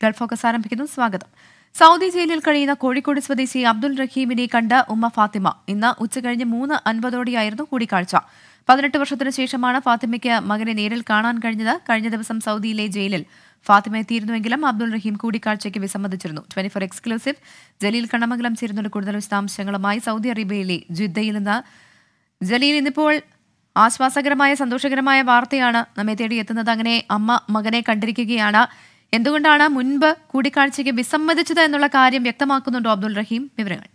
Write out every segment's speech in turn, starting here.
Gulf focus ആരംഭിക്കുന്നു സ്വാഗതം Saudi ജയിലിൽ കഴിയുന്ന കോഴിക്കോട് സ്വദേശി അബ്ദുൾ റഹീമിനെ കണ്ട ഉമ്മ ഫാത്തിമ ഇന്ന് ഉച്ചകഴിഞ്ഞ് മൂന്ന് അൻപതോടെയായിരുന്നു കൂടിക്കാഴ്ച പതിനെട്ട് വർഷത്തിനു ശേഷമാണ് ഫാത്തിമയ്ക്ക് മകനെ നേരിൽ കാണാൻ കഴിഞ്ഞത് കഴിഞ്ഞ ദിവസം സൗദിയിലെ ജയിലിൽ ഫാത്തിമ എത്തിയിരുന്നുവെങ്കിലും അബ്ദുൾ റഹീം കൂടിക്കാഴ്ചയ്ക്ക് വിസമ്മതിച്ചിരുന്നു twenty four exclusive Jaleel Kannamangalam ചേരുന്നുണ്ട് കൂടുതൽ വിശദാംശങ്ങളുമായി സൗദി അറേബ്യയിലെ ജിദ്ദയിൽ നിന്ന് ജലീൽ ഇന്നിപ്പോൾ ആശ്വാസകരമായ സന്തോഷകരമായ വാർത്തയാണ് നമ്മെ തേടി എത്തുന്നത് അങ്ങനെ അമ്മ മകനെ കണ്ടിരിക്കുകയാണ് എന്തുകൊണ്ടാണ് മുൻപ് കൂടിക്കാഴ്ചയ്ക്ക് വിസമ്മതിച്ചത് എന്നുള്ള കാര്യം വ്യക്തമാക്കുന്നുണ്ടോ അബ്ദുൾ റഹീം വിവരങ്ങൾ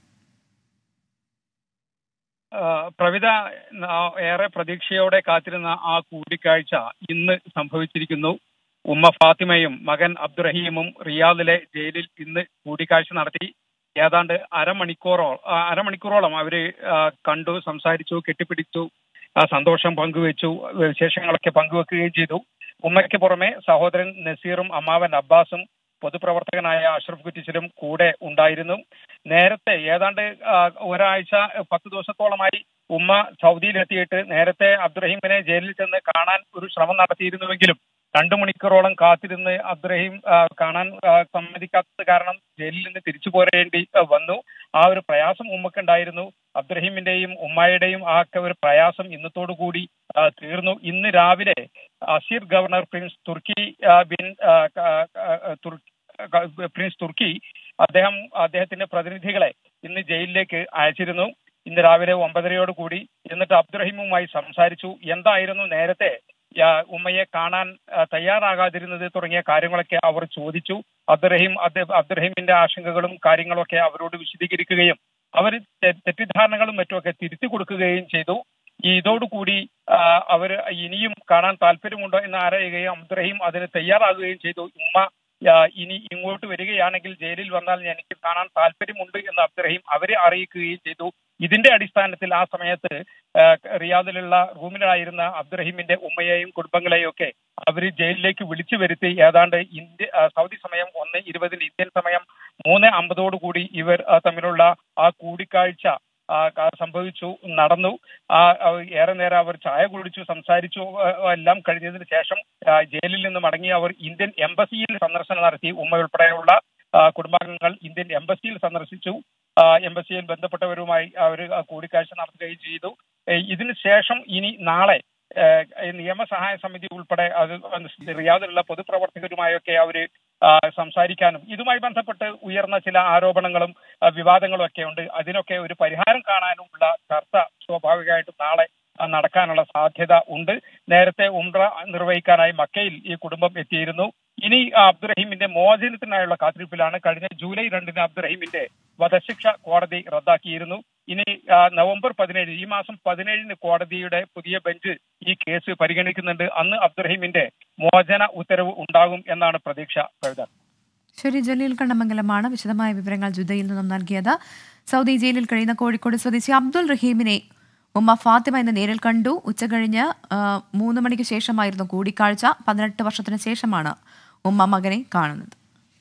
ആ, പ്രവിത ആ, ഏറെ പ്രതീക്ഷയോടെ കാത്തിരുന്ന ആ കൂടിക്കാഴ്ച ഇന്ന് സംഭവിച്ചിരിക്കുന്നു ഉമ്മ ഫാത്തിമയും മകൻ അബ്ദുറഹീമും റിയാദിലെ ജയിലിൽ ഇന്ന് കൂടിക്കാഴ്ച നടത്തി ഏതാണ്ട് അരമണിക്കൂറോ ആ, അരമണിക്കൂറോളം അവര് ആ, കണ്ടു സംസാരിച്ചു കെട്ടിപ്പിടിച്ചു ആ, സന്തോഷം പങ്കുവെച്ചു വിശേഷങ്ങളൊക്കെ പങ്കുവെക്കുകയും ചെയ്തു ഉമ്മയ്ക്ക് പുറമെ സഹോദരൻ നസീറും അമ്മാവൻ അബ്ബാസും പൊതുപ്രവർത്തകനായ അഷ്റഫ് കുറ്റിച്ചിലും കൂടെ ഉണ്ടായിരുന്നു നേരത്തെ ഏതാണ്ട് ആ, ഒരാഴ്ച പത്ത് ദിവസത്തോളമായി ഉമ്മ സൗദിയിലെത്തിയിട്ട് നേരത്തെ അബ്ദുറഹീമിനെ ജയിലിൽ ചെന്ന് കാണാൻ ഒരു ശ്രമം നടത്തിയിരുന്നുവെങ്കിലും രണ്ടു മണിക്കൂറോളം കാത്തിരുന്ന് അബ്ദുറഹീം ആ, കാണാൻ ആ, സമ്മതിക്കാത്തത് കാരണം ജയിലിൽ നിന്ന് തിരിച്ചു പോരേണ്ടി ആ, വന്നു ആ ഒരു പ്രയാസം ഉമ്മക്കുണ്ടായിരുന്നു അബ്ദുറഹീമിന്റെയും ഉമ്മായുടെയും ആ ഒക്കെ ഒരു പ്രയാസം ഇന്നത്തോടു കൂടി ആ, തീർന്നു ഇന്ന് രാവിലെ അസീർ ഗവർണർ പ്രിൻസ് തുർക്കി ആ, ബിൻ ആ, ക- ക- തുർ- ക- പ്രിൻസ് തുർക്കി അദ്ദേഹം അദ്ദേഹത്തിന്റെ പ്രതിനിധികളെ ഇന്ന് ജയിലിലേക്ക് അയച്ചിരുന്നു ഇന്ന് രാവിലെ ഒമ്പതരയോട് കൂടി എന്നിട്ട് അബ്ദുറഹീമുമായി സംസാരിച്ചു എന്തായിരുന്നു നേരത്തെ ആ, ഉമ്മയെ കാണാൻ ആ, തയ്യാറാകാതിരുന്നത് തുടങ്ങിയ കാര്യങ്ങളൊക്കെ അവർ ചോദിച്ചു അബ്ദുറഹീം അദ്ദേഹം അബ്ദുറഹീമിന്റെ ആശങ്കകളും കാര്യങ്ങളൊക്കെ അവരോട് വിശദീകരിക്കുകയും അവർ തെറ്റിദ്ധാരണകളും മറ്റുമൊക്കെ തിരുത്തി കൊടുക്കുകയും ചെയ്തു ഈ ഇതോടുകൂടി ആ, അവർ ഇനിയും കാണാൻ താല്പര്യമുണ്ടോ എന്ന് ആരായുകയും അബ്ദുറഹീം അതിന് തയ്യാറാകുകയും ചെയ്തു ഉമ്മ ആ, ഇനി ഇങ്ങോട്ട് വരികയാണെങ്കിൽ ജയിലിൽ വന്നാൽ എനിക്ക് കാണാൻ താല്പര്യമുണ്ട് എന്ന് അബ്ദുറഹീം അവരെ അറിയിക്കുകയും ചെയ്തു ഇതിന്റെ അടിസ്ഥാനത്തിൽ ആ സമയത്ത് ആ, റിയാദിലുള്ള റൂമിലായിരുന്ന അബ്ദുറഹീമിന്റെ ഉമ്മയെയും കുടുംബങ്ങളെയും ഒക്കെ അവർ ജയിലിലേക്ക് വിളിച്ചു വരുത്തി ഏതാണ്ട് ഇന്ത്യ ആ, സൗദി സമയം ഒന്ന് ഇരുപതിന് ഇന്ത്യൻ സമയം മൂന്ന് അമ്പതോടുകൂടി ഇവർ ആ, തമ്മിലുള്ള ആ കൂടിക്കാഴ്ച ആ, ക- സംഭവിച്ചു നടന്നു ആ ആ, ഏറെ നേരം അവർ ചായ കുടിച്ചു സംസാരിച്ചു ആ, എല്ലാം കഴിഞ്ഞതിന് ശേഷം ആ, ജയിലിൽ നിന്ന് മടങ്ങി അവർ ഇന്ത്യൻ എംബസിയിൽ സന്ദർശനം നടത്തി ഉമ്മ ഉൾപ്പെടെയുള്ള ആ, കുടുംബാംഗങ്ങൾ ഇന്ത്യൻ എംബസിയിൽ സന്ദർശിച്ചു ആ, എംബസിയിൽ ബന്ധപ്പെട്ടവരുമായി അവർ കൂടിക്കാഴ്ച നടത്തുകയും ചെയ്തു ഏ, ഇതിന് ശേഷം ഇനി നാളെ ഏ, നിയമസഹായ സമിതി ഉൾപ്പെടെ അത് റിയാദിലുള്ള പൊതുപ്രവർത്തകരുമായൊക്കെ അവര് ആ, സംസാരിക്കാനും ഇതുമായി ബന്ധപ്പെട്ട് ഉയർന്ന ചില ആരോപണങ്ങളും ആ, വിവാദങ്ങളും ഒക്കെ ഉണ്ട് അതിനൊക്കെ ഒരു പരിഹാരം കാണാനുമുള്ള ചർച്ച സ്വാഭാവികമായിട്ടും നാളെ ആ, നടക്കാനുള്ള സാധ്യത ഉണ്ട് നേരത്തെ ഉംറ നിർവഹിക്കാനായി മക്കയിൽ ഈ കുടുംബം എത്തിയിരുന്നു ഇനി ആ, അബ്ദുറഹീമിന്റെ മോചനത്തിനായുള്ള കാത്തിരിപ്പിലാണ് കഴിഞ്ഞ ജൂലൈ രണ്ടിന് അബ്ദുറഹീമിന്റെ വധശിക്ഷ കോടതി റദ്ദാക്കിയിരുന്നു ഇനി ആ, നവംബർ പതിനേഴ് ഈ മാസം പതിനേഴിന് കോടതിയുടെ പുതിയ ബെഞ്ച് ഈ കേസ് പരിഗണിക്കുന്നുണ്ട് അന്ന് അബ്ദുറഹീമിന്റെ മോചന ഉത്തരവ് ഉണ്ടാകും എന്നാണ് പ്രതീക്ഷ കവിത ശരി ജലീൽ കണ്ണമംഗലമാണ് വിശദമായ വിവരങ്ങൾ ജുദയിൽ നിന്നും നൽകിയത് സൗദി ജയിലിൽ കഴിയുന്ന കോഴിക്കോട് സ്വദേശി അബ്ദുൾ റഹീമിനെ ഉമ്മ ഫാത്തിമ ഇന്ന് നേരിൽ കണ്ടു ഉച്ചകഴിഞ്ഞ് ആ, മൂന്ന് മണിക്ക് ശേഷമായിരുന്നു കൂടിക്കാഴ്ച പതിനെട്ട് വർഷത്തിന് ശേഷമാണ് ഉമ്മ മകനെ കാണുന്നത്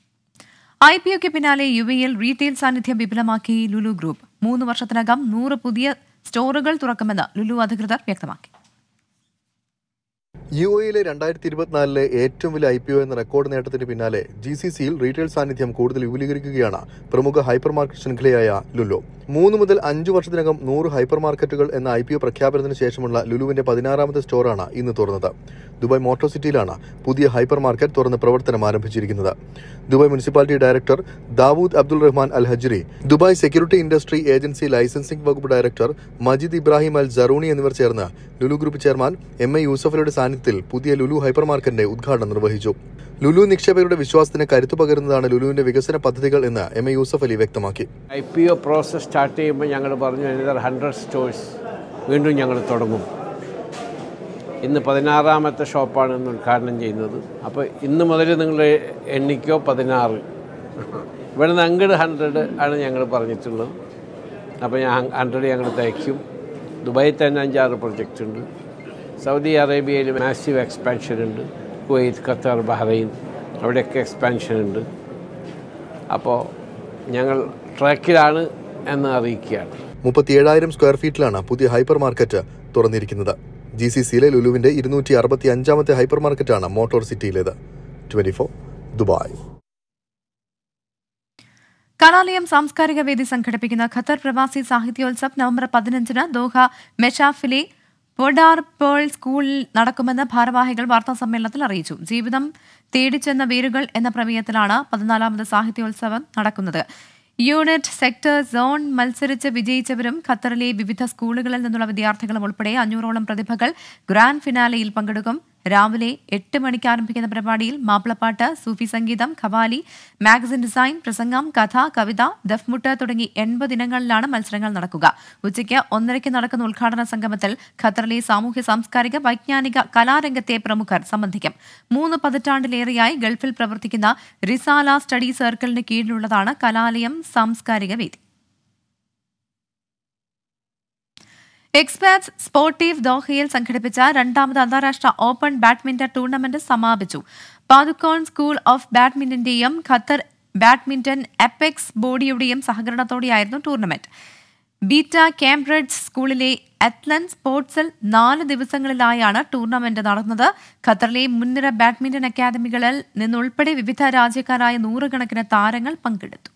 ഐ പി ഒക്ക് പിന്നാലെ യു എയിൽ റീറ്റെയിൽ സാന്നിധ്യം വിപുലമാക്കി ലുലു ഗ്രൂപ്പ് മൂന്ന് വർഷത്തിനകം നൂറ് പുതിയ സ്റ്റോറുകൾ തുറക്കുമെന്ന് ലുലു അധികൃതർ വ്യക്തമാക്കി യു എയിലെ രണ്ടായിരത്തി ഇരുപത്തിനാലിലെ ഏറ്റവും വലിയ ഐ പി ഒ എന്ന റെക്കോർഡ് നേട്ടത്തിന് പിന്നാലെ ജി സി സിയിൽ റീറ്റെയിൽ സാന്നിധ്യം കൂടുതൽ വിപുലീകരിക്കുകയാണ് പ്രമുഖ ഹൈപ്പർ മാർക്കറ്റ് ശൃംഖലയായ ലുലു മൂന്ന് മുതൽ അഞ്ച് വർഷത്തിനകം നൂറ് ഹൈപ്പർ മാർക്കറ്റുകൾ എന്ന ഐ പി ഒ പ്രഖ്യാപനത്തിന് ശേഷമുള്ള ലുലുവിന്റെ പതിനാറാമത്തെ സ്റ്റോറാണ് ഇന്ന് തുറന്നത് ദുബായ് മോട്ടോർ സിറ്റിയിലാണ് പുതിയ ഹൈപ്പർ മാർക്കറ്റ് തുറന്ന് പ്രവർത്തനം ആരംഭിച്ചിരിക്കുന്നത് Dubai municipality director Dawood Abdul Rahman Al Hajri Dubai security industry agency licensing വകുപ്പ് director Majid Ibrahim Al Jarouni എന്നിവർ ചേർന്ന് Lulu group chairman M A യൂസഫലിയുടെ സാന്നിധ്യത്തിൽ പുതിയ ലുലു ഹൈപ്പർ മാർക്കറ്റിന്റെ ഉദ്ഘാടനം നിർവഹിച്ചു ലുലു നിക്ഷേപകരുടെ വിശ്വാസത്തിന് കരുത്തു പകരുന്നതാണ് ലുലുവിന്റെ വികസന പദ്ധതികൾ എന്ന് എം എ യൂസഫ് അലി വ്യക്തമാക്കി I P O process start ചെയ്യുമ്പോൾ ഞങ്ങൾ പറഞ്ഞു അനദർ ഹൺഡ്രഡ് സ്റ്റോഴ്സ് വീണ്ടും ഞങ്ങൾ തുടങ്ങും ഇന്ന് പതിനാറാമത്തെ ഷോപ്പാണ് ഇന്ന് ഉദ്ഘാടനം ചെയ്യുന്നത് അപ്പോൾ ഇന്ന് മുതൽ നിങ്ങൾ എണ്ണിക്കോ പതിനാറ് ഇവിടെ നിന്ന് അങ്ങോട്ട് ഹൺഡ്രഡ് ആണ് ഞങ്ങൾ പറഞ്ഞിട്ടുള്ളത് അപ്പോൾ ഞാൻ ഹൺഡ്രഡ് ഞങ്ങൾ തയ്ക്കും ദുബായിൽ തന്നെ അഞ്ചാറ് പ്രൊജക്റ്റ് ഉണ്ട് സൗദി അറേബ്യയിൽ മാസീവ് എക്സ്പാൻഷൻ ഉണ്ട് കുവൈത്ത് ഖത്തർ ബഹ്റൈൻ അവിടെയൊക്കെ എക്സ്പാൻഷൻ ഉണ്ട് അപ്പോൾ ഞങ്ങൾ ട്രാക്കിലാണ് എന്ന് അറിയിക്കുകയാണ് മുപ്പത്തിയേഴായിരം സ്ക്വയർ ഫീറ്റിലാണ് പുതിയ ഹൈപ്പർ മാർക്കറ്റ് തുറന്നിരിക്കുന്നത് ജി സി സിയിലെ ലുലുവിന്റെ ഇരുന്നൂറ്റി അറുപത്തി അഞ്ചാമത്തെ ഹൈപ്പർ മാർക്കറ്റാണ് മോട്ടോർ സിറ്റിയിലേത് ട്വന്റി ഫോർ ദുബായ് കലാലയം സാംസ്കാരിക വേദി സംഘടിപ്പിക്കുന്ന ഖത്തർ പ്രവാസി സാഹിത്യോത്സവ് നവംബർ പതിനഞ്ചിന് ദോഹ മെഷാഫിലെ വൊഡാർ പേൾ സ്കൂളിൽ നടക്കുമെന്ന് ഭാരവാഹികൾ വാർത്താ സമ്മേളനത്തിൽ അറിയിച്ചു ജീവിതം തേടിച്ചെന്ന വേരുകൾ എന്ന പ്രമേയത്തിലാണ് പതിനാലാമത് സാഹിത്യോത്സവം നടക്കുന്നത് യൂണിറ്റ് സെക്ടർ സോൺ മത്സരിച്ച് വിജയിച്ചവരും ഖത്തറിലെ വിവിധ സ്കൂളുകളിൽ നിന്നുള്ള വിദ്യാർത്ഥികളും ഉൾപ്പെടെ അഞ്ഞൂറോളം പ്രതിഭകൾ ഗ്രാൻഡ് ഫിനാലെയിൽ പങ്കെടുക്കും രാവിലെ എട്ട് മണിക്ക് ആരംഭിക്കുന്ന പരിപാടിയിൽ മാപ്പിളപ്പാട്ട് സൂഫി സംഗീതം ഖവാലി മാഗസിൻ ഡിസൈൻ പ്രസംഗം കഥ കവിത ദഫ്മുട്ട് തുടങ്ങി എൺപത് ഇനങ്ങളിലാണ് മത്സരങ്ങൾ നടക്കുക ഉച്ചയ്ക്ക് ഒന്നരയ്ക്ക് നടക്കുന്ന ഉദ്ഘാടന സംഗമത്തിൽ ഖത്തറിലെ സാമൂഹ്യ സാംസ്കാരിക വൈജ്ഞാനിക കലാരംഗത്തെ പ്രമുഖർ സംബന്ധിക്കും മൂന്ന് പതിറ്റാണ്ടിലേറെയായി ഗൾഫിൽ പ്രവർത്തിക്കുന്ന റിസാല സ്റ്റഡി സർക്കിളിന് കീഴിലുള്ളതാണ് കലാലയം സാംസ്കാരിക വേദി എക്സ്പാറ്റ്സ് സ്പോർട്ടീവ് ദോഹയിൽ സംഘടിപ്പിച്ച രണ്ടാമത് അന്താരാഷ്ട്ര ഓപ്പൺ ബാഡ്മിന്റൺ ടൂർണമെന്റ് സമാപിച്ചു പാതുക്കോൺ സ്കൂൾ ഓഫ് ബാഡ്മിന്റന്റെയും ഖത്തർ ബാഡ്മിന്റൺ എപ്പെക്സ് ബോഡിയുടെയും സഹകരണത്തോടെയായിരുന്നു ടൂർണമെന്റ് ബീറ്റ കേംബ്രിഡ്ജ് സ്കൂളിലെ അത്ലൻ സ്പോർട്സിൽ നാല് ദിവസങ്ങളിലായാണ് ടൂർണമെന്റ് നടന്നത് ഖത്തറിലെ മുൻനിര ബാഡ്മിന്റൺ അക്കാദമികളിൽ നിന്നുൾപ്പെടെ വിവിധ രാജ്യക്കാരായ നൂറുകണക്കിന് താരങ്ങൾ പങ്കെടുത്തു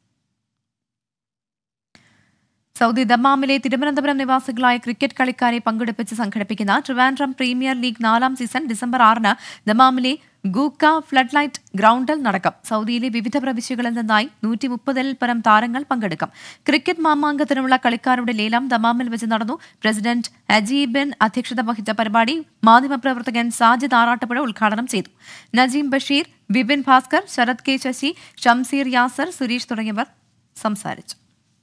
സൗദി ദമ്മാമിലെ തിരുവനന്തപുരം നിവാസികളായ ക്രിക്കറ്റ് കളിക്കാരെ പങ്കെടുപ്പിച്ച് സംഘടിപ്പിക്കുന്ന ട്രിവാൻഡ്രം പ്രീമിയർ ലീഗ് നാലാം സീസൺ ഡിസംബർ ആറിന് ദമാമിലെ ഗൂക്ക ഫ്ലഡ് ലൈറ്റ് ഗ്രൗണ്ടിൽ നടക്കും സൗദിയിലെ വിവിധ പ്രവിശ്യകളിൽ നിന്നായി നൂറ്റി മുപ്പതിൽ പരം താരങ്ങൾ പങ്കെടുക്കും ക്രിക്കറ്റ് മാമാങ്കത്തിനുള്ള കളിക്കാരുടെ ലേലം ദമാമിൽ വെച്ച് നടന്നു പ്രസിഡന്റ് അജീബിൻ അധ്യക്ഷത വഹിച്ച പരിപാടി മാധ്യമപ്രവർത്തകൻ സാജിദ് ആറാട്ടുപുഴ ഉദ്ഘാടനം ചെയ്തു നജീം ബഷീർ വിപിൻ ഭാസ്കർ ശരത് കെ ശശി ഷംസീർ യാസർ സുരേഷ് തുടങ്ങിയവർ സംസാരിച്ചു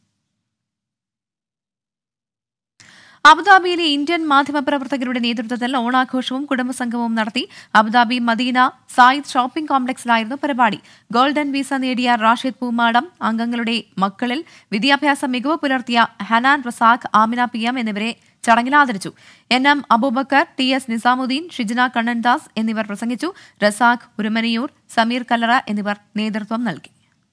അബുദാബിയിലെ ഇന്ത്യൻ മാധ്യമപ്രവർത്തകരുടെ നേതൃത്വത്തിൽ ഓണാഘോഷവും കുടുംബസംഗമവും നടത്തി അബുദാബി മദീന സായിദ് ഷോപ്പിംഗ് കോംപ്ലക്സിലായിരുന്നു പരിപാടി ഗോൾഡൻ വീസ നേടിയ റാഷിദ് പൂമാടം അംഗങ്ങളുടെ മക്കളിൽ വിദ്യാഭ്യാസ മികവ് പുലർത്തിയ ഹനാൻ റസാഖ് ആമിന പി എം എന്നിവരെ ചടങ്ങിൽ ആദരിച്ചു N M Aboobacker T S Nizamuddin Shijana Kannandas എന്നിവർ പ്രസംഗിച്ചു റസാഖ് ഉരുമനിയൂർ സമീർ കല്ലറ എന്നിവർ നേതൃത്വം നൽകി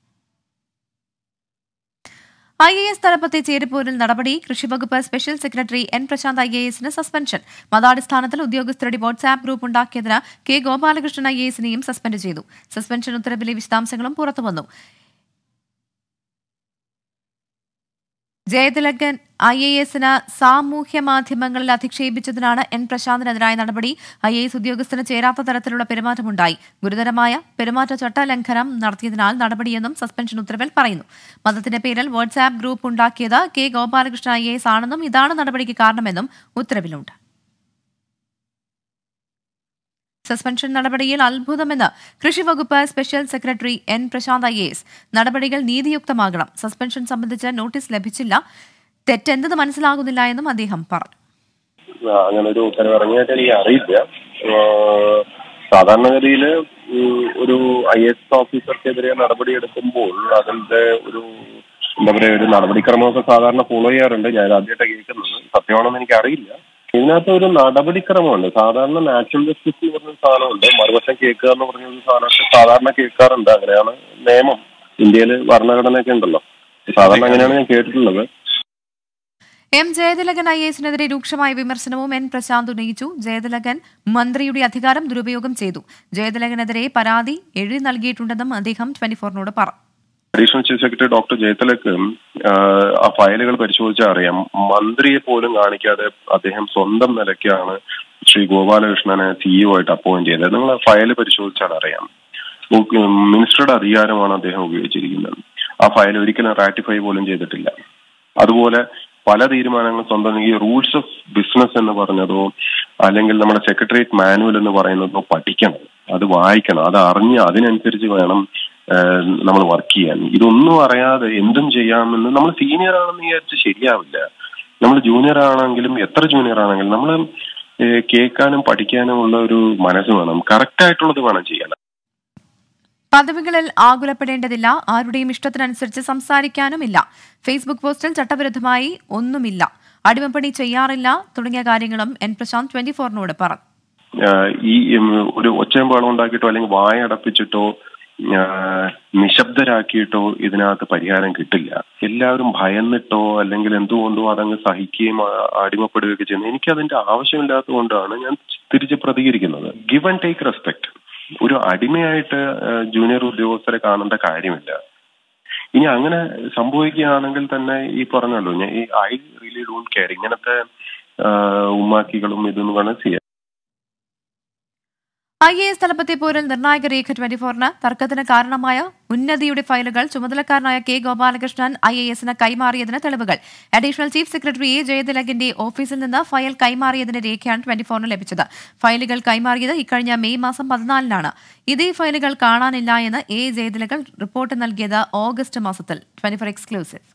ഐ എ എസ് തലപ്പത്തെ ചേരിപ്പോരിൽ നടപടി കൃഷിവകുപ്പ് special secretary N Prasanth I A എസിന് സസ്പെൻഷൻ മതാടിസ്ഥാനത്തിൽ ഉദ്യോഗസ്ഥരുടെ വാട്സ്ആപ്പ് ഗ്രൂപ്പ് ഉണ്ടാക്കിയതിന് കെ ഗോപാലകൃഷ്ണൻ ഐ എ എസിനെയും സസ്പെൻഡ് ചെയ്തു സസ്പെൻഷൻ ഉത്തരവിലെ വിശദാംശങ്ങളും പുറത്തുവന്നു ജയതിലകൻ ഐ എ എസിന് സാമൂഹ്യ മാധ്യമങ്ങളിൽ അധിക്ഷേപിച്ചതിനാണ് എൻ പ്രശാന്തിനെതിരായ നടപടി ഐ എ എസ് ഉദ്യോഗസ്ഥന് ചേരാത്ത തരത്തിലുള്ള പെരുമാറ്റമുണ്ടായി ഗുരുതരമായ പെരുമാറ്റച്ചട്ട ലംഘനം നടത്തിയതിനാൽ നടപടിയെന്നും സസ്പെൻഷൻ ഉത്തരവിൽ പറയുന്നു മതത്തിന്റെ പേരിൽ വാട്സ്ആപ്പ് ഗ്രൂപ്പ് ഉണ്ടാക്കിയത് K Gopalakrishnan I A S ആണെന്നും ഇതാണ് നടപടിക്ക് കാരണമെന്നും ഉത്തരവിലുണ്ട് സസ്പെൻഷൻ നടപടിയിൽ അത്ഭുതമെന്ന് കൃഷിവകുപ്പ് special secretary N Prasanth I S നടപടികൾ നീതിയുക്തമാകണം സസ്പെൻഷൻ സംബന്ധിച്ച് നോട്ടീസ് ലഭിച്ചില്ല തെറ്റെന്തെന്ന് മനസ്സിലാകുന്നില്ല എന്നും അദ്ദേഹം പറഞ്ഞു ആ, അങ്ങനെ ഒരു ഉത്തരവ് ഇറങ്ങിയായിട്ട് എനിക്ക് അറിയില്ല ആ, സാധാരണഗതിയിൽ ഒരു ഐ എസ് ഓഫീസർക്കെതിരെ നടപടിയെടുക്കുമ്പോൾ അതിന്റെ ഒരു എന്താ പറയുക ഒരു നടപടിക്രമമൊക്കെ സാധാരണ ഫോളോ ചെയ്യാറുണ്ട് ഞാൻ ആദ്യമായിട്ട് കേൾക്കുന്നത് സത്യമാണെന്ന് എനിക്ക് അറിയില്ല ഇതിനകത്ത് ഒരു നടപടിക്രമമുണ്ട് സാധാരണ നാച്ചുറൽ ജസ്റ്റിസ് എന്ന് പറഞ്ഞ സാധനമുണ്ട് മറുവശം കേൾക്കുക എന്ന് പറഞ്ഞ ഒരു സാധനമൊക്കെ സാധാരണ കേൾക്കാറുണ്ട് അങ്ങനെയാണ് നിയമം ഇന്ത്യയിൽ ഭരണഘടനയൊക്കെ ഉണ്ടല്ലോ സാധാരണ അങ്ങനെയാണ് ഞാൻ കേട്ടിട്ടുള്ളത് എം ജയതിലകൻ ഐ എസിനെതിരെ രൂക്ഷമായ വിമർശനവും എൻ പ്രശാന്ത് ഉന്നയിച്ചു ജയതിലകൻ മന്ത്രിയുടെ അധികാരം ദുരുപയോഗം ചെയ്തു ജയതിലകനെതിരെ പരാതി എഴുതി നൽകിയിട്ടുണ്ടെന്നും അദ്ദേഹം ട്വന്റി ഫോറിനോട് പറഞ്ഞു അഡീഷണൽ ചീഫ് സെക്രട്ടറി ഡോക്ടർ ജയത്തിലക്ക് ആ ഫയലുകൾ പരിശോധിച്ചാൽ അറിയാം മന്ത്രിയെ പോലും കാണിക്കാതെ അദ്ദേഹം സ്വന്തം നിലയ്ക്കാണ് ശ്രീ ഗോപാലകൃഷ്ണനെ സിഇഒ ആയിട്ട് അപ്പോയിന്റ് ചെയ്തത് നിങ്ങൾ ആ ഫയൽ പരിശോധിച്ചാൽ അറിയാം മിനിസ്റ്ററുടെ അധികാരമാണ് അദ്ദേഹം ഉപയോഗിച്ചിരിക്കുന്നത് ആ ഫയൽ ഒരിക്കലും റാറ്റിഫൈ പോലും ചെയ്തിട്ടില്ല അതുപോലെ പല തീരുമാനങ്ങളും സ്വന്തം ഈ റൂൾസ് ഓഫ് ബിസിനസ് എന്ന് പറഞ്ഞതോ അല്ലെങ്കിൽ നമ്മുടെ സെക്രട്ടേറിയറ്റ് മാനുവൽ എന്ന് പറയുന്നതോ പഠിക്കണം അത് വായിക്കണം അത് അറിഞ്ഞ് അതിനനുസരിച്ച് വേണം നമ്മൾ വർക്ക് ചെയ്യാൻ ഇതൊന്നും അറിയാതെ എന്തും ചെയ്യാമെന്ന് നമ്മൾ സീനിയർ ആണെന്ന് വിചാരിച്ച് ശരിയാവില്ല നമ്മൾ ജൂനിയർ ആണെങ്കിലും എത്ര ജൂനിയർ ആണെങ്കിലും നമ്മൾ കേൾക്കാനും പഠിക്കാനും ഉള്ള ഒരു മനസ്സ് വേണം കറക്റ്റ് ആയിട്ടുള്ളത് വേണം ചെയ്യാൻ പദവികളിൽ ആകുലപ്പെടേണ്ടതില്ല ആരുടെയും ഇഷ്ടത്തിനനുസരിച്ച് സംസാരിക്കാനുമില്ല ഫേസ്ബുക്ക് പോസ്റ്റിൽ ചട്ടവിരുദ്ധമായി ഒന്നുമില്ല അടിമപ്പണി ചെയ്യാറില്ല തുടങ്ങിയ കാര്യങ്ങളും എൻ പ്രശാന്ത് ട്വന്റി ഫോറിനോട് പറഞ്ഞു ഈ ഒരു ഒച്ചയും ബഹളം ഉണ്ടാക്കിയിട്ടോ അല്ലെങ്കിൽ വായ അടപ്പിച്ചിട്ടോ നിശബ്ദരാക്കിയിട്ടോ ഇതിനകത്ത് പരിഹാരം കിട്ടില്ല എല്ലാവരും ഭയന്നിട്ടോ അല്ലെങ്കിൽ എന്തുകൊണ്ടോ അതങ്ങ് സഹിക്കുകയും അടിമപ്പെടുകയൊക്കെ ചെയ്യുന്നത് എനിക്ക് അതിന്റെ ആവശ്യമില്ലാത്തത് കൊണ്ടാണ് ഞാൻ തിരിച്ച് പ്രതികരിക്കുന്നത് ഗിവ് ആൻഡ് ടേക്ക് റെസ്പെക്ട് ഒരു അടിമയായിട്ട് ജൂനിയർ ഉദ്യോഗസ്ഥരെ കാണേണ്ട കാര്യമില്ല ഇനി അങ്ങനെ സംഭവിക്കുകയാണെങ്കിൽ തന്നെ ഈ പറഞ്ഞല്ലോ ഞാൻ ഈ ഐ റിയലി ഡോണ്ട് കെയർ ഇങ്ങനത്തെ ആ, ഉമ്മാക്കികളും ഇതൊന്നും വേണം ചെയ്യാം ഐ എ എസ് തലപ്പത്തെ പോരിൽ നിർണായക രേഖ ട്വന്റി ഫോറിന് തർക്കത്തിന് കാരണമായ ഉന്നതിയുടെ ഫയലുകൾ ചുമതലക്കാരനായ കെ ഗോപാലകൃഷ്ണൻ ഐ എ എസിന് കൈമാറിയതിന് തെളിവുകൾ അഡീഷണൽ ചീഫ് സെക്രട്ടറി എ ജയതിലകിന്റെ ഓഫീസിൽ നിന്ന് ഫയൽ കൈമാറിയതിന്റെ രേഖയാണ് ട്വന്റി ഫോറിന് ലഭിച്ചത് ഫയലുകൾ കൈമാറിയത് ഇക്കഴിഞ്ഞ മെയ് മാസം പതിനാലിനാണ് ഇതേ ഫയലുകൾ കാണാനില്ല എന്ന് എ ജയതിലകൻ റിപ്പോർട്ട് നൽകിയത് ഓഗസ്റ്റ് മാസത്തിൽ twenty four exclusive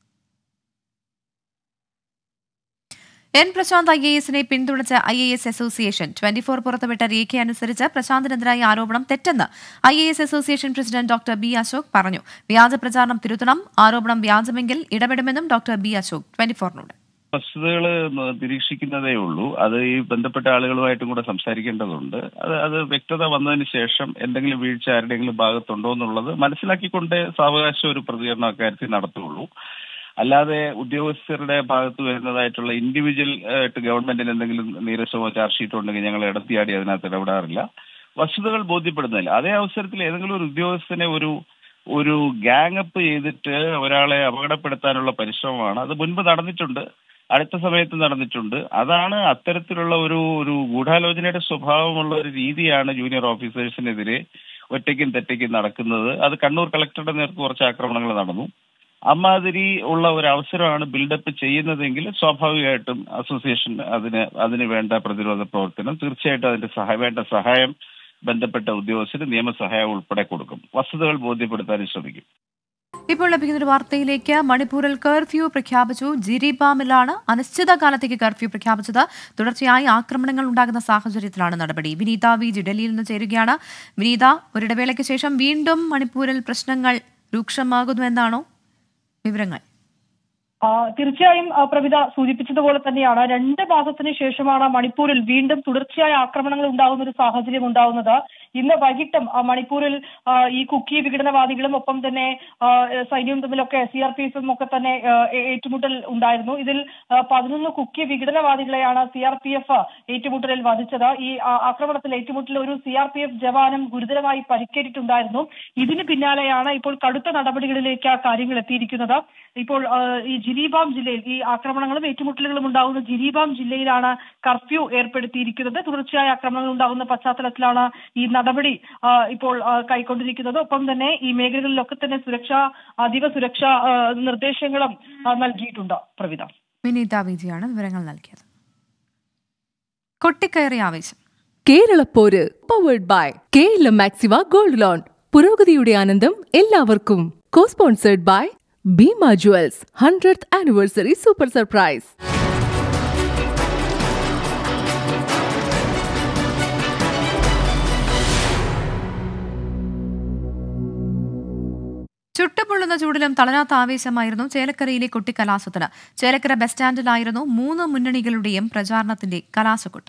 N Prasanth I A എസിനെ പിന്തുണച്ച I A S association twenty four പുറത്തുവിട്ട രേഖയനുസരിച്ച് പ്രശാന്തിനെതിരായ ആരോപണം തെറ്റെന്ന് I A S association president doctor B Ashok പറഞ്ഞു വ്യാജ പ്രചാരണം തിരുത്തണം ആരോപണം വ്യാജമെങ്കിൽ ഇടപെടുമെന്നും ഡോക്ടർ ബി അശോക് ട്വന്റി ഫോറിനോട് വസ്തുതകൾ നിരീക്ഷിക്കുന്നതേ ഉള്ളൂ അത് ഈ ബന്ധപ്പെട്ട ആളുകളുമായിട്ടും കൂടെ സംസാരിക്കേണ്ടതുണ്ട് അത് അത് വ്യക്തത വന്നതിന് ശേഷം എന്തെങ്കിലും വീഴ്ച ആരുടെയെങ്കിലും ഭാഗത്തുണ്ടോ എന്നുള്ളത് മനസ്സിലാക്കിക്കൊണ്ട് സാവകാശം ഒരു പ്രതികരണം അക്കാര്യത്തിൽ നടത്തുള്ളൂ അല്ലാതെ ഉദ്യോഗസ്ഥരുടെ ഭാഗത്ത് വരുന്നതായിട്ടുള്ള ഇൻഡിവിജ്വൽ ആയിട്ട് ഗവൺമെന്റിന് എന്തെങ്കിലും നീരസമോ ചാർജ് ഷീറ്റോ ഉണ്ടെങ്കിൽ ഞങ്ങൾ ഇടത്തിയാടി അതിനകത്ത് ഇടപെടാറില്ല വസ്തുതകൾ ബോധ്യപ്പെടുന്നില്ല അതേ അവസരത്തിൽ ഏതെങ്കിലും ഒരു ഉദ്യോഗസ്ഥനെ ഒരു ഒരു ഗാങ് അപ്പ് ചെയ്തിട്ട് ഒരാളെ അപകടപ്പെടുത്താനുള്ള പരിശ്രമമാണ് അത് മുൻപ് നടന്നിട്ടുണ്ട് അടുത്ത സമയത്ത് നടന്നിട്ടുണ്ട് അതാണ് അത്തരത്തിലുള്ള ഒരു ഒരു ഗൂഢാലോചനയുടെ സ്വഭാവമുള്ള ഒരു രീതിയാണ് ജൂനിയർ ഓഫീസേഴ്സിനെതിരെ ഒറ്റയ്ക്കും തെറ്റയ്ക്കും നടക്കുന്നത് അത് കണ്ണൂർ കളക്ടറുടെ നേർക്ക് കുറച്ച് ആക്രമണങ്ങൾ നടന്നു അമ്മാതിരി ഉള്ള ഒരു അവസരമാണ് ബിൽഡപ്പ് ചെയ്യുന്നതെങ്കിൽ സ്വാഭാവികമായിട്ടും അസോസിയേഷൻ അതിന് അതിന് വേണ്ട പ്രതിരോധ പ്രവർത്തനം തീർച്ചയായിട്ടും അതിന്റെ സഹായ വേണ്ട സഹായം ബന്ധപ്പെട്ട ഉദ്യോഗസ്ഥന് നിയമസഹായം ഉൾപ്പെടെ കൊടുക്കും വസ്തുതകൾ ബോധ്യപ്പെടുത്താനും ശ്രമിക്കും ഇപ്പോൾ ലഭിക്കുന്ന ഒരു വാർത്തയിലേക്ക് മണിപ്പൂരിൽ കർഫ്യൂ പ്രഖ്യാപിച്ചു ജിരിബാമിലാണ് അനിശ്ചിതകാലത്തേക്ക് കർഫ്യൂ പ്രഖ്യാപിച്ചത് തുടർച്ചയായി ആക്രമണങ്ങൾ ഉണ്ടാകുന്ന സാഹചര്യത്തിലാണ് നടപടി വിനീത വി ജി ഡൽഹിയിൽ നിന്ന് ചേരുകയാണ് വിനീത ഒരിടവേളയ്ക്ക് ശേഷം വീണ്ടും മണിപ്പൂരിൽ പ്രശ്നങ്ങൾ രൂക്ഷമാകുന്നു എന്നാണോ വിവരങ്ങൾ ആ, തീർച്ചയായും ആ, പ്രവിത സൂചിപ്പിച്ചതുപോലെ തന്നെയാണ് രണ്ട് മാസത്തിന് ശേഷമാണ് മണിപ്പൂരിൽ വീണ്ടും തുടർച്ചയായ ആക്രമണങ്ങൾ ഉണ്ടാകുന്ന ഒരു സാഹചര്യം ഉണ്ടാകുന്നത് ഇന്ന് വൈകിട്ടും ആ, മണിപ്പൂരിൽ ആ, ഈ കുക്കി വിഘടനവാദികളും ഒപ്പം തന്നെ ആ, സൈന്യവും തമ്മിലൊക്കെ സി ആർ പി എഫും ഒക്കെ തന്നെ ആ, ഏ- ഏറ്റുമുട്ടൽ ഉണ്ടായിരുന്നു ഇതിൽ ആ, പതിനൊന്ന് കുക്കി വിഘടനവാദികളെയാണ് സി ആർ പി എഫ് ഏറ്റുമുട്ടലിൽ വധിച്ചത് ഈ ആ, ആക്രമണത്തിൽ ഏറ്റുമുട്ടലിൽ ഒരു സി ആർ പി എഫ് ജവാനും ഗുരുതരമായി പരിക്കേറ്റിട്ടുണ്ടായിരുന്നു ഇതിന് പിന്നാലെയാണ് ഇപ്പോൾ കടുത്ത നടപടികളിലേക്ക് കാര്യങ്ങൾ എത്തിയിരിക്കുന്നത് ഇപ്പോൾ ആ, ഈ ജിരീബാം ജില്ലയിൽ ഈ ആക്രമണങ്ങളും ഏറ്റുമുട്ടലുകളും ഉണ്ടാകുന്ന ജിരീബാം ജില്ലയിലാണ് കർഫ്യൂ ഏർപ്പെടുത്തിയിരിക്കുന്നത് തുടർച്ചയായ ആക്രമണങ്ങൾ ഉണ്ടാകുന്ന പശ്ചാത്തലത്തിലാണ് ഈ നടപടി ആ, ഇപ്പോൾ ആ, കൈക്കൊണ്ടിരിക്കുന്നത് ഒപ്പം തന്നെ ഈ മേഖലകളിലൊക്കെ തന്നെ സുരക്ഷാ അതീവ സുരക്ഷാ ആ, നിർദ്ദേശങ്ങളും ആ, നൽകിയിട്ടുണ്ട് പ്രവിധ വിനീത വി ജിയാണ് വിവരങ്ങൾ നൽകിയത് കൊട്ടിക്കയറിയ ആവേശം കേരളപ്പോര് പവേർഡ് ബൈ കേരള മാക്സിവ ഗോൾഡ് ലോൺ പുരോഗതിയുടെ ആനന്ദം എല്ലാവർക്കും co sponsored by Bhima jewels hundred anniversary super surprise ചുട്ടുപൊള്ളുന്ന ചൂടിലും തളരാത്ത ആവേശമായിരുന്നു ചേലക്കരയിലെ കുട്ടിക്കലാശത്തിന് ചേലക്കര ബസ് സ്റ്റാൻഡിലായിരുന്നു മൂന്ന് മുന്നണികളുടെയും പ്രചാരണത്തിന്റെ കലാശക്കൊട്ട്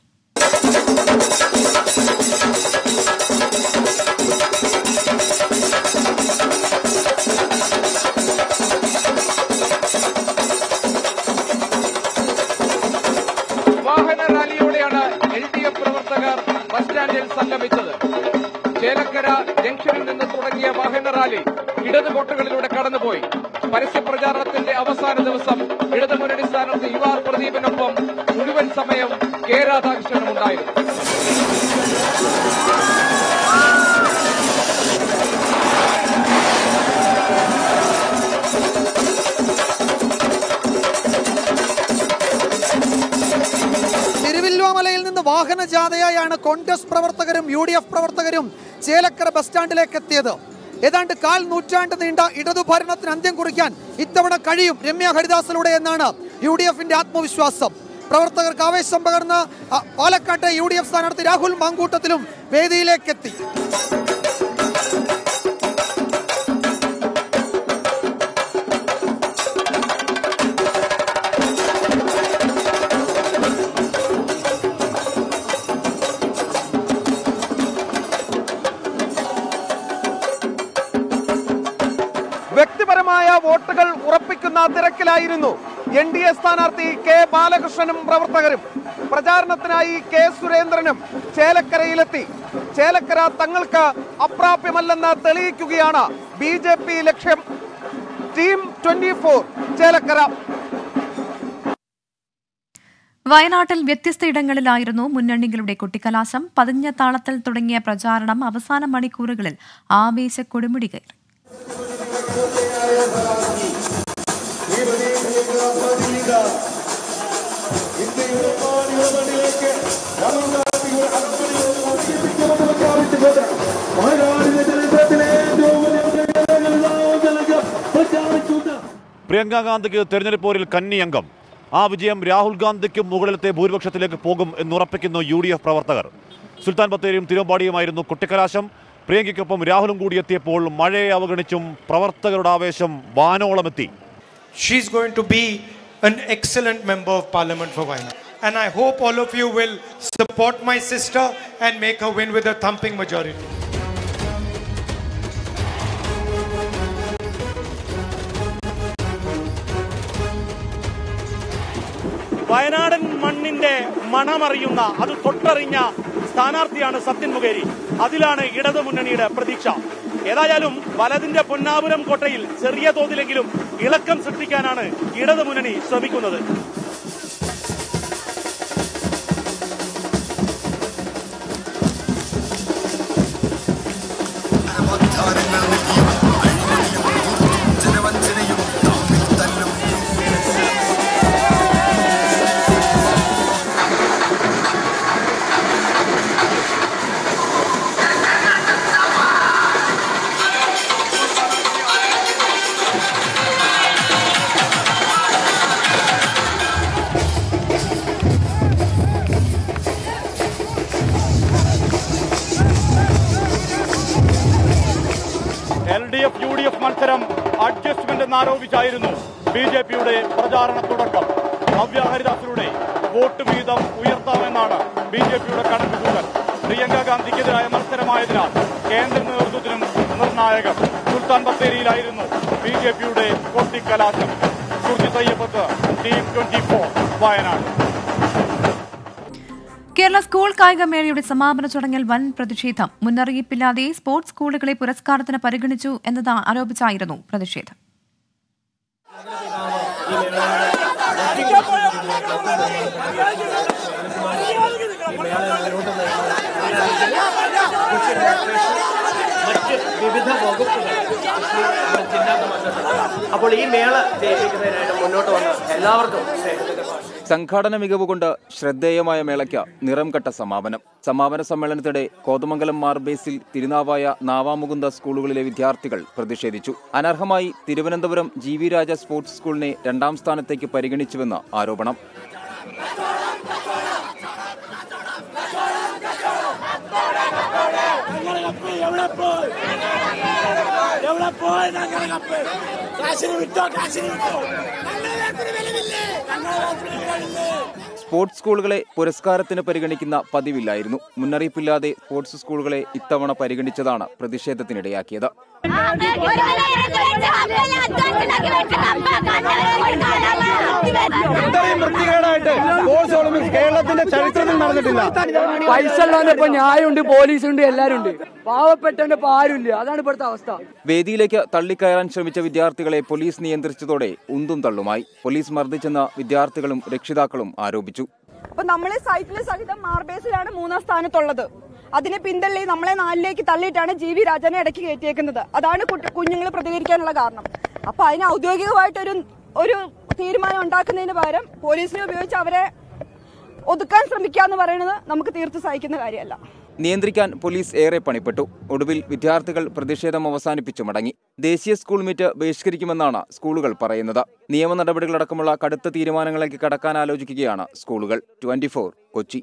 വാഹന റാലിയോടെയാണ് എൽ ഡി എഫ് പ്രവർത്തകർ ബസ് സ്റ്റാൻഡിൽ സംഗമിച്ചത് ചേലക്കര ജംഗ്ഷനിൽ നിന്ന് തുടങ്ങിയ വാഹന റാലി ഇടത് കോട്ടകളിലൂടെ കടന്നുപോയി പരസ്യപ്രചാരണത്തിന്റെ അവസാന ദിവസം ഇടത് മുന്നണി സ്ഥാനാർത്ഥി യു ആർ പ്രദീപിനൊപ്പം മുഴുവൻ സമയം കെ രാധാകൃഷ്ണനും ഉണ്ടായിരുന്നു തിരുവില്ലോമലയിൽ നിന്ന് വാഹനജാഥയായാണ് കോൺഗ്രസ് പ്രവർത്തകരും യു ഡി എഫ് പ്രവർത്തകരും ചേലക്കര ബസ് സ്റ്റാൻഡിലേക്ക് എത്തിയത് ഏതാണ്ട് കാൽ നൂറ്റാണ്ട് നീണ്ട ഇടതു ഭരണത്തിന് അന്ത്യം കുറിക്കാൻ ഇത്തവണ കഴിയും രമ്യ ഹരിദാസിലൂടെ എന്നാണ് യു ഡി എഫിന്റെ ആത്മവിശ്വാസം പ്രവർത്തകർക്ക് ആവേശം പകർന്ന് അ, പാലക്കാട്ടെ യു ഡി എഫ് സ്ഥാനാർത്ഥി രാഹുൽ മാങ്കൂട്ടത്തിലും വേദിയിലേക്ക് എത്തി വ്യക്തിപരമായ വോട്ടുകൾ ഉറപ്പിക്കുന്ന തിരക്കിലായിരുന്നു എൻ ഡി എ സ്ഥാനാർത്ഥി കെ ബാലകൃഷ്ണനും പ്രവർത്തകരും പ്രചാരണത്തിനായി കെ സുരേന്ദ്രനും ചേലക്കരയിലെത്തി ചേലക്കര തങ്ങൾക്ക് അപ്രാപ്യമല്ലെന്ന് തെളിയിക്കുകയാണ് ബി ജെ പി ലക്ഷ്യം ടീം ട്വന്റി ഫോർ ചേലക്കര വയനാട്ടിൽ വ്യത്യസ്ത ഇടങ്ങളിലായിരുന്നു മുന്നണികളുടെ കൊട്ടിക്കലാശം പതിഞ്ഞ താളത്തിൽ തുടങ്ങിയ പ്രചാരണം അവസാന മണിക്കൂറുകളിൽ ആവേശ കൊടുമുടി കയറി പ്രിയങ്ക ഗാന്ധിക്ക് തെരഞ്ഞെടുപ്പ് പോരിൽ കന്നി അംഗം ആ വിജയം രാഹുൽ ഗാന്ധിക്കും മുകളിലത്തെ ഭൂരിപക്ഷത്തിലേക്ക് പോകും എന്നുറപ്പിക്കുന്നു യു ഡി എഫ് പ്രവർത്തകർ സുൽത്താൻ ബത്തേരിയും തിരുവമ്പാടിയുമായിരുന്നു കുട്ടിക്കലാശം പ്രിയങ്കയ്ക്കൊപ്പം രാഹുലും കൂടി എത്തിയപ്പോൾ മഴയെ അവഗണിച്ചും പ്രവർത്തകരുടെ ആവേശം വാനോളമെത്തി She's going to be an excellent member of parliament for Wayanad. And I hope all of you will support my sister and make her win with a thumping majority. വയനാടൻ മണ്ണിന്റെ മണമറിയുന്ന അത് തൊട്ടറിഞ്ഞ സ്ഥാനാർത്ഥിയാണ് സത്യൻ മുഖേരി അതിലാണ് ഇടതു മുന്നണിയുടെ പ്രതീക്ഷ ഏതായാലും വലതിന്റെ പൊന്നാപുരം കോട്ടയിൽ ചെറിയ തോതിലെങ്കിലും ഇളക്കം സൃഷ്ടിക്കാനാണ് ഇടതു മുന്നണി ശ്രമിക്കുന്നത് L D F U D F മത്സരം അഡ്ജസ്റ്റ്മെന്റ് എന്നാരോപിച്ചായിരുന്നു ബി ജെ പിയുടെ പ്രചാരണ തുടക്കം നവ്യ ഹരിദാസിലൂടെ വോട്ട് വീതം ഉയർത്താമെന്നാണ് ബി ജെ പിയുടെ കണക്കുകൂട്ടൽ പ്രിയങ്ക ഗാന്ധിക്കെതിരായ മത്സരമായതിനാൽ കേന്ദ്ര നേതൃത്വത്തിനും നിർണായകം സുൽത്താൻ ബത്തേരിയിലായിരുന്നു ബി ജെ പിയുടെ കൊട്ടിക്കലാശം Surji Thayyappath team twenty four Wayanad Kerala school കായികമേളയുടെ സമാപന ചടങ്ങിൽ വൻ പ്രതിഷേധം മുന്നറിയിപ്പില്ലാതെ സ്പോർട്സ് സ്കൂളുകളെ പുരസ്കാരത്തിന് പരിഗണിച്ചു എന്നത് ആരോപിച്ചായിരുന്നു പ്രതിഷേധം മറ്റ് വിവിധ വകുപ്പുകൾ അപ്പോൾ ഈ മേള ജയിപ്പിക്കുന്നതിനായിട്ട് മുന്നോട്ട് വന്ന എല്ലാവർക്കും സ്നേഹത്തിന്റെ ഭാഷ സംഘാടന മികവ് കൊണ്ട് ശ്രദ്ധേയമായ മേളയ്ക്ക് നിറം കെട്ട സമാപനം സമാപന സമ്മേളനത്തിനിടെ കോതമംഗലം മാർബേസിൽ തിരുനാവായ നാവാമുകുന്ദ സ്കൂളുകളിലെ വിദ്യാർത്ഥികൾ പ്രതിഷേധിച്ചു അനർഹമായി Thiruvananthapuram G V Raja sports സ്കൂളിനെ രണ്ടാം സ്ഥാനത്തേക്ക് പരിഗണിച്ചുവെന്ന് ആരോപണം സ്പോർട്സ് സ്കൂളുകളെ പുരസ്കാരത്തിന് പരിഗണിക്കുന്ന പതിവില്ലായിരുന്നു മുന്നറിയിപ്പില്ലാതെ സ്പോർട്സ് സ്കൂളുകളെ ഇത്തവണ പരിഗണിച്ചതാണ് പ്രതിഷേധത്തിനിടയാക്കിയത് ഇത്രയും വൃത്തികേടായിട്ട് സ്പോർട്സ് ഒളിമ്പിക്സ് കേരളത്തിന്റെ ചരിത്രത്തിൽ നടന്നിട്ടില്ല പൈസ ഉള്ളവന്റെ ഇപ്പൊ ന്യായമുണ്ട് പോലീസുണ്ട് എല്ലാരും ഉണ്ട് പാവപ്പെട്ടവന്റെ ഇപ്പൊ ആരുമില്ല അതാണ് ഇപ്പോഴത്തെ അവസ്ഥ വേദിയിലേക്ക് തള്ളിക്കയറാൻ ശ്രമിച്ച വിദ്യാർത്ഥികളെ പോലീസ് നിയന്ത്രിച്ചതോടെ ഉന്തും തള്ളുമായി പോലീസ് മർദ്ദിച്ചെന്ന് വിദ്യാർത്ഥികളും രക്ഷിതാക്കളും ആരോപിച്ചു അപ്പൊ നമ്മളെ സൈറ്റിൽ സഹിതം മാർബേസിലാണ് മൂന്നാം സ്ഥാനത്തുള്ളത് അതിനെ പിന്തള്ളി നമ്മളെ നാലിലേക്ക് തള്ളിയിട്ടാണ് ജി വി രാജനെ ഇടയ്ക്ക് കയറ്റിയേക്കുന്നത് അതാണ് കുഞ്ഞുങ്ങൾ പ്രതികരിക്കാനുള്ള കാരണം അപ്പൊ അതിന് ഔദ്യോഗികമായിട്ടൊരു ഒരു തീരുമാനം ഉണ്ടാക്കുന്നതിന് പകരം പോലീസിനെ ഉപയോഗിച്ച് അവരെ ഒതുക്കാൻ ശ്രമിക്കുക എന്ന് പറയുന്നത് നമുക്ക് തീർത്ത് സഹിക്കുന്ന കാര്യമല്ല നിയന്ത്രിക്കാൻ പോലീസ് ഏറെ പണിപ്പെട്ടു ഒടുവിൽ വിദ്യാർത്ഥികൾ പ്രതിഷേധം അവസാനിപ്പിച്ചു മടങ്ങി ദേശീയ സ്കൂൾ മീറ്റ് ബഹിഷ്കരിക്കുമെന്നാണ് സ്കൂളുകൾ പറയുന്നത് നിയമ നടപടികളടക്കമുള്ള കടുത്ത തീരുമാനങ്ങളിലേക്ക് കടക്കാൻ ആലോചിക്കുകയാണ് സ്കൂളുകൾ ട്വന്റി കൊച്ചി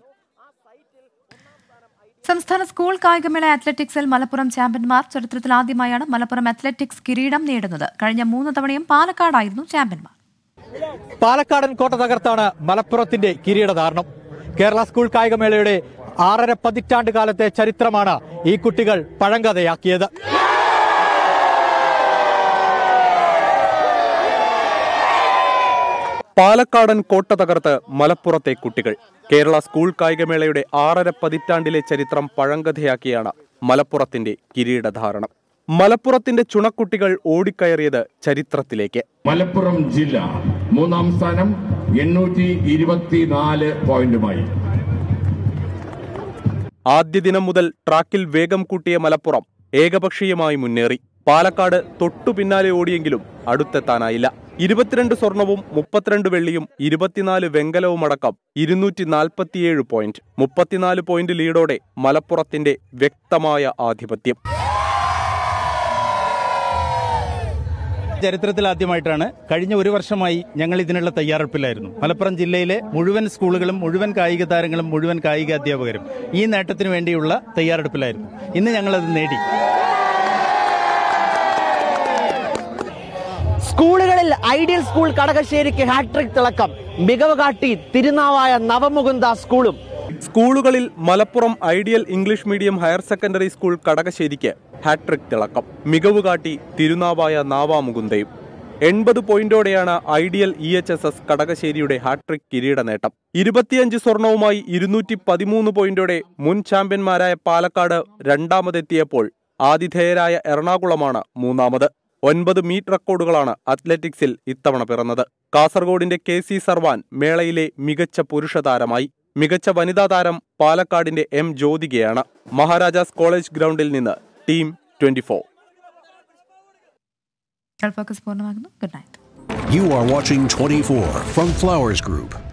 സംസ്ഥാന സ്കൂൾ കായികമേള അത്ലറ്റിക്സിൽ മലപ്പുറം ചാമ്പ്യന്മാർ ചരിത്രത്തിൽ ആദ്യമായാണ് മലപ്പുറം അത്ലറ്റിക്സ് കിരീടം നേടുന്നത് കഴിഞ്ഞ മൂന്ന് തവണയും പാലക്കാടായിരുന്നു ചാമ്പ്യന്മാർ പാലക്കാടൻ കോട്ട തകർത്താണ് മലപ്പുറത്തിന്റെ കിരീടധാരണം കേരള സ്കൂൾ കായികമേളയുടെ ആറര പതിറ്റാണ്ട് കാലത്തെ ചരിത്രമാണ് ഈ കുട്ടികൾ പഴങ്കഥയാക്കിയത് പാലക്കാടൻ കോട്ട തകർത്ത് മലപ്പുറത്തെ കുട്ടികൾ കേരള സ്കൂൾ കായികമേളയുടെ ആറര പതിറ്റാണ്ടിലെ ചരിത്രം പഴങ്കഥയാക്കിയാണ് മലപ്പുറത്തിന്റെ കിരീടധാരണം മലപ്പുറത്തിന്റെ ചുണക്കുട്ടികൾ ഓടിക്കയറിയത് ചരിത്രത്തിലേക്ക് മലപ്പുറം ജില്ല മൂന്നാം സ്ഥാനം എണ്ണൂറ്റി ഇരുപത്തിനാല് പോയിന്റുമായി ആദ്യ ദിനം മുതൽ ട്രാക്കിൽ വേഗം കൂട്ടിയ മലപ്പുറം ഏകപക്ഷീയമായി മുന്നേറി പാലക്കാട് തൊട്ടു പിന്നാലെ ഓടിയെങ്കിലും അടുത്തെത്താനായില്ല ഇരുപത്തിരണ്ട് സ്വർണവും മുപ്പത്തിരണ്ട് വെള്ളിയും ഇരുപത്തിനാല് വെങ്കലവുമടക്കം ഇരുന്നൂറ്റി നാൽപ്പത്തിയേഴ് പോയിന്റ് മുപ്പത്തിനാല് പോയിന്റ് ലീഡോടെ മലപ്പുറത്തിന്റെ വ്യക്തമായ ആധിപത്യം ചരിത്രത്തിൽ ആദ്യമായിട്ടാണ് കഴിഞ്ഞ ഒരു വർഷമായി ഞങ്ങൾ ഇതിനുള്ള തയ്യാറെടുപ്പിലായിരുന്നു മലപ്പുറം ജില്ലയിലെ മുഴുവൻ സ്കൂളുകളും മുഴുവൻ കായിക താരങ്ങളും മുഴുവൻ കായിക അധ്യാപകരും ഈ നേട്ടത്തിന് വേണ്ടിയുള്ള തയ്യാറെടുപ്പിലായിരുന്നു ഇന്ന് ഞങ്ങളത് നേടി സ്കൂളുകളിൽ ഐഡിയൽ സ്കൂൾ കടകശ്ശേരിക്ക് ഹാട്രിക് തിളക്കം മികവ് കാട്ടി തിരുനാവായ നവമുകുന്ദ സ്കൂളും സ്കൂളുകളിൽ Malappuram ideal English medium higher secondary school കടകശ്ശേരിക്ക് ഹാട്രിക് തിളക്കം മികവ് കാട്ടി തിരുനാവായ നാവാമുകുന്ദയും എൺപത് പോയിന്റോടെയാണ് ideal E H S S കടകശ്ശേരിയുടെ ഹാട്രിക് കിരീട നേട്ടം ഇരുപത്തിയഞ്ച് സ്വർണവുമായി ഇരുന്നൂറ്റി പതിമൂന്ന് പോയിന്റോടെ മുൻ ചാമ്പ്യന്മാരായ പാലക്കാട് രണ്ടാമതെത്തിയപ്പോൾ ആതിഥേയരായ എറണാകുളമാണ് മൂന്നാമത് ഒൻപത് മീറ്റ് റെക്കോർഡുകളാണ് അത്ലറ്റിക്സിൽ ഇത്തവണ പിറന്നത് കാസർഗോഡിന്റെ കെ സി സർവാൻ മേളയിലെ മികച്ച പുരുഷ താരമായി മികച്ച വനിതാ താരം പാലക്കാടിന്റെ എം ജ്യോതികയാണ് മഹാരാജാസ് കോളേജ് ഗ്രൗണ്ടിൽ നിന്ന് ടീം ട്വന്റി ഫോർ ഫോക്കസ് പൂർണ്ണമാകുന്നു good night You are watching 24 from Flowers Group.